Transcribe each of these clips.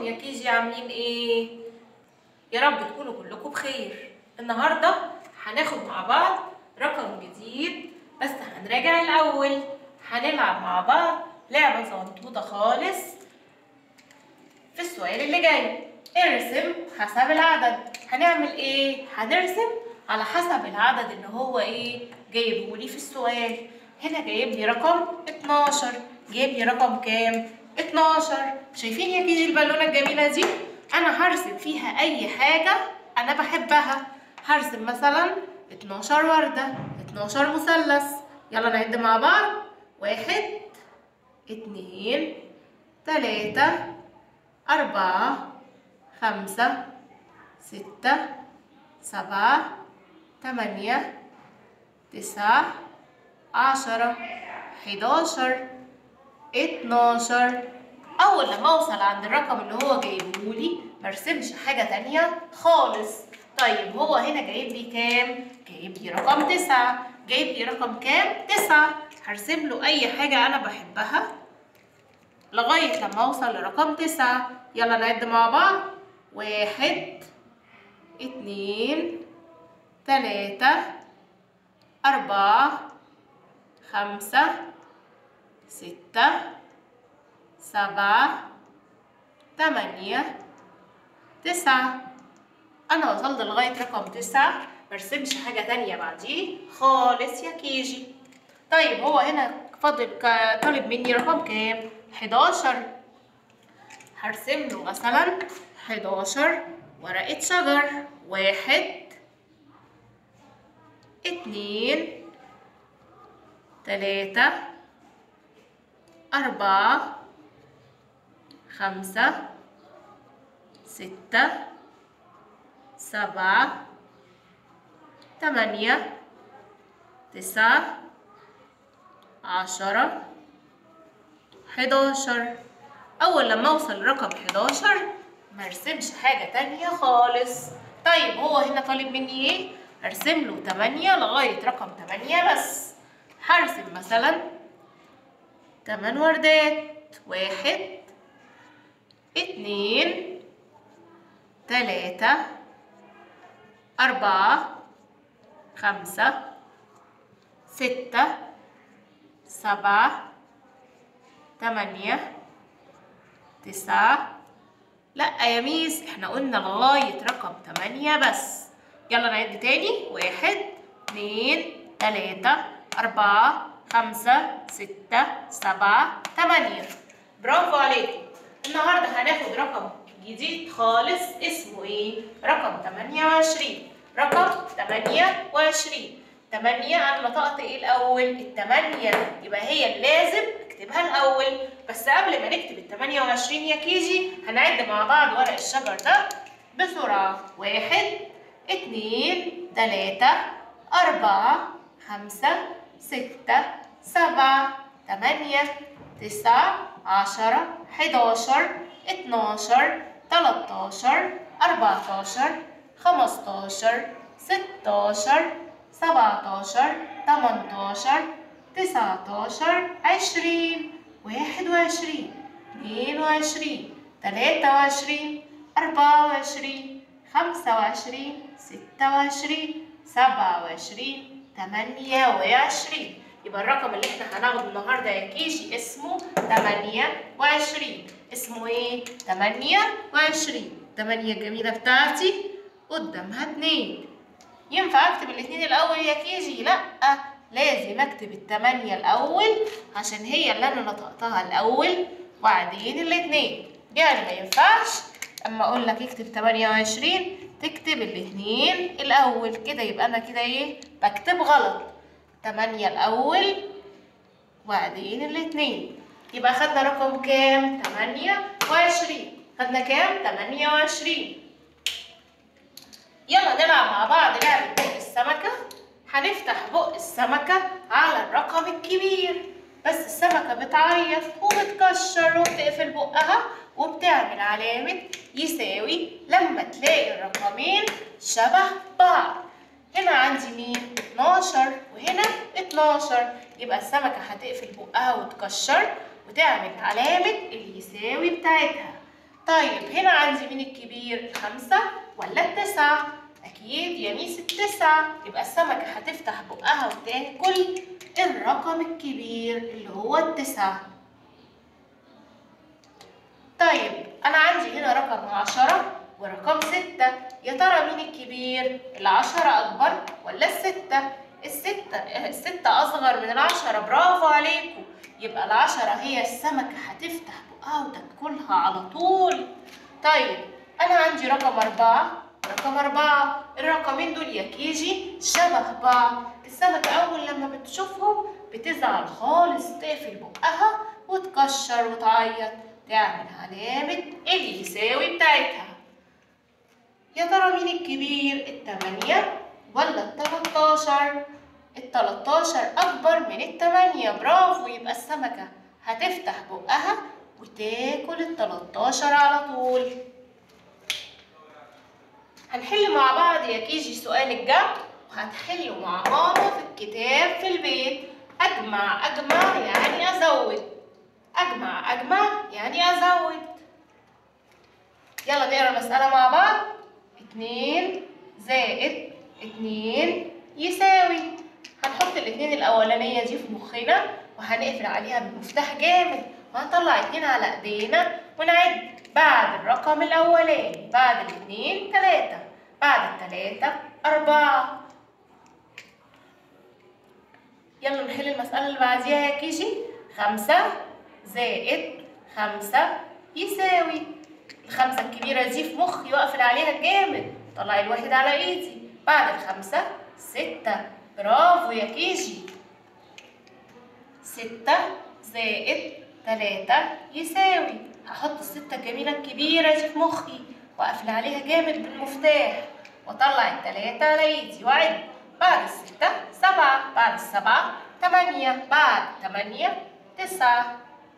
ازيكم يا كيجي عاملين ايه يا رب تكونوا كلكم بخير النهارده هناخد مع بعض رقم جديد بس هنراجع الاول هنلعب مع بعض لعبه صغنطوطه خالص في السؤال اللي جاي ارسم حسب العدد هنعمل ايه هنرسم على حسب العدد اللي هو ايه جايبه لي في السؤال هنا جايب لي رقم 12 جايب لي رقم كام 12 شايفين يا كيجي البالونه الجميله دي انا هرسم فيها اي حاجه انا بحبها هرسم مثلا 12 ورده 12 مثلث يلا نعد مع بعض واحد اتنين تلاتة أربعة خمسة ستة سبعة تمانية تسعة عشرة حداشر اتناشر أول لما أوصل عند الرقم اللي هو جايبهولي مرسمش حاجة تانية خالص طيب هو هنا جايب لي كام؟ جايب لي رقم تسعة جايب لي رقم كام؟ تسعة هرسم له أي حاجة أنا بحبها لغاية لما أوصل لرقم تسعة يلا نعد مع بعض واحد اتنين تلاتة أربعة خمسة ستة سبعة تمانية تسعة أنا وصلت لغاية رقم تسعة مرسمش حاجة تانية بعديه خالص يا كيجي طيب هو هنا فاضل ك- طالب مني رقم كام؟ حداشر هرسم له مثلا حداشر ورقة شجر واحد اتنين تلاتة أربعة خمسة ستة سبعة تمانية تسعة عشرة حداشر أول لما أوصل لرقم حداشر مرسمش حاجة تانية خالص طيب هو هنا طالب مني إيه؟ أرسم له تمانية لغاية رقم تمانية بس هرسم مثلا تمن وردات واحد اتنين تلاتة أربعة خمسة ستة سبعة تمانية تسعة لأ يا ميس احنا قلنا لغاية رقم تمانية بس يلا نعد تاني واحد اتنين تلاتة أربعة خمسة ستة سبعة تمانية برافو عليكم النهاردة هناخد رقم جديد خالص اسمه ايه؟ رقم تمانية وعشرين رقم تمانية وعشرين تمانية أنا نطقت ايه الأول؟ التمانية يبقى هي لازم اكتبها الأول بس قبل ما نكتب التمانية وعشرين يا كيجي هنعد مع بعض ورق الشجر ده بسرعة واحد اتنين تلاتة أربعة خمسة ستة سبعة تمانية تسعة عشرة حداشر اتناشر تلاتاشر أربعتاشر خمستاشر ستاشر سبعتاشر تمنتاشر تسعتاشر عشرين واحد وعشرين اتنين وعشرين تلاتة وعشرين أربعة وعشرين خمسة وعشرين ستة وعشرين سبعة وعشرين تمانية وعشرين يبقى الرقم اللي احنا هناخده النهارده يا كيجي اسمه تمانية وعشرين اسمه ايه؟ تمانية وعشرين تمانية الجميلة بتاعتي قدامها اتنين ينفع اكتب الاتنين الاول يا كيجي؟ لأ لازم اكتب التمانية الاول عشان هي اللي انا نطقتها الاول وبعدين الاتنين يعني ما ينفعش اما اقول لك اكتب تمانية وعشرين تكتب الاتنين الاول كده يبقى انا كده ايه بكتب غلط تمانية الاول وبعدين الاتنين يبقى خدنا رقم كام تمانية وعشرين خدنا كام تمانية وعشرين يلا نلعب مع بعض لعبة بق السمكة هنفتح بق السمكة على الرقم الكبير بس السمكة بتعيط وبتكشر وبتقفل بقها وبتعمل علامة يساوي لما تلاقي الرقمين شبه بعض هنا عندي مين؟ 12 وهنا 12 يبقى السمكة هتقفل بقها وتكشر وتعمل علامة اللي يساوي بتاعتها طيب هنا عندي مين الكبير الخمسة ولا التسعة أكيد يا ميس التسعة يبقى السمكة هتفتح بقها وتاكل الرقم الكبير اللي هو التسعة طيب أنا عندي هنا رقم عشرة ورقم ستة يا ترى مين الكبير العشرة أكبر ولا الستة الستة الستة أصغر من العشرة برافو عليكم يبقى العشرة هي السمكة هتفتح بقها وتاكلها على طول طيب أنا عندي رقم أربعة رقم أربعة الرقمين دول يا كيجي شبه بعض السمكة أول لما بتشوفهم بتزعل خالص تقفل بقها وتكشر وتعيط تعمل علامة اللي يساوي بتاعتها يا ترى مين الكبير التمانية ولا التلاتاشر التلاتاشر أكبر من التمانية برافو يبقى السمكة هتفتح بقها وتاكل التلاتاشر على طول هنحل مع بعض يا كيجي سؤال الجمع وهتحلوا مع ماما في الكتاب في البيت أجمع أجمع يعني أزود أجمع أجمع يعني أزود يلا نقرا المسألة مع بعض اتنين زائد اتنين يساوي هنحط الاتنين الأولانية دي في مخنا وهنقفل عليها بالمفتاح جامد وهنطلع اتنين على ايدينا ونعد بعد الرقم الأولاني بعد الاتنين تلاتة بعد التلاتة أربعة يلا نحل المسألة اللي بعديها يا كيجي خمسة زائد خمسة يساوي الخمسة الكبيرة دي في مخي واقفل عليها جامد طلع الواحد على ايدي بعد الخمسة ستة برافو يا كيجي ستة زائد تلاتة يساوي هحط الستة الجميلة الكبيرة دي في مخي واقفل عليها جامد بالمفتاح واطلع التلاتة على ايدي واعد بعد الستة سبعة بعد السبعة تمانية بعد تمانية تسعة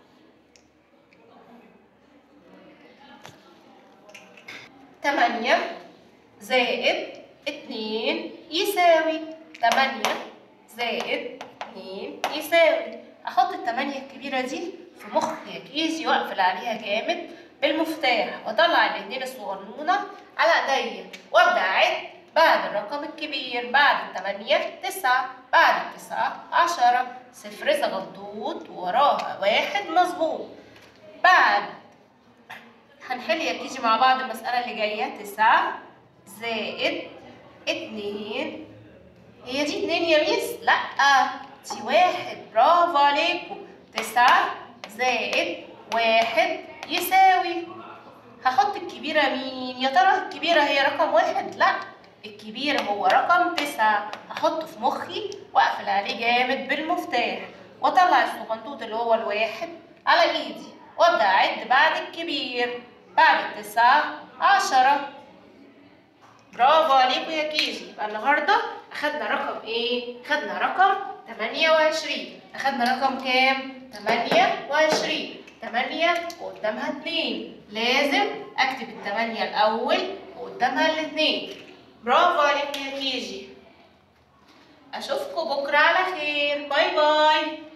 تمانية زائد اتنين يساوي تمانية زائد اتنين يساوي أحط التمانية الكبيرة دي في مخي يا كيجي وأقفل عليها جامد بالمفتاح وأطلع الاتنين الصغنونة على إيديا وأبدأ أعد بعد الرقم الكبير بعد التمانية تسعة بعد التسعة عشرة صفر زغنطوط وراها واحد مظبوط بعد هنحل يا كيجي مع بعض المسألة اللي جاية تسعة زائد اتنين هي دي اتنين يا ميس؟ لأ دي واحد برافو عليكم تسعة زائد واحد يساوي هحط الكبيرة مين؟ يا ترى الكبيرة هي رقم واحد؟ لأ الكبير هو رقم تسعة هحطه في مخي وأقفل عليه جامد بالمفتاح وأطلع الصغنطوط اللي هو الواحد على إيدي وأبدأ أعد بعد الكبير بعد التسعة عشرة برافو عليكم يا كيجي يبقى النهارده أخدنا رقم إيه؟ أخدنا رقم 28 أخدنا رقم كام؟ 28 8 وقدامها 2 لازم أكتب التمانية الأول وقدامها الاتنين برافو عليكم يا كيجي أشوفكم بكرة على خير باي باي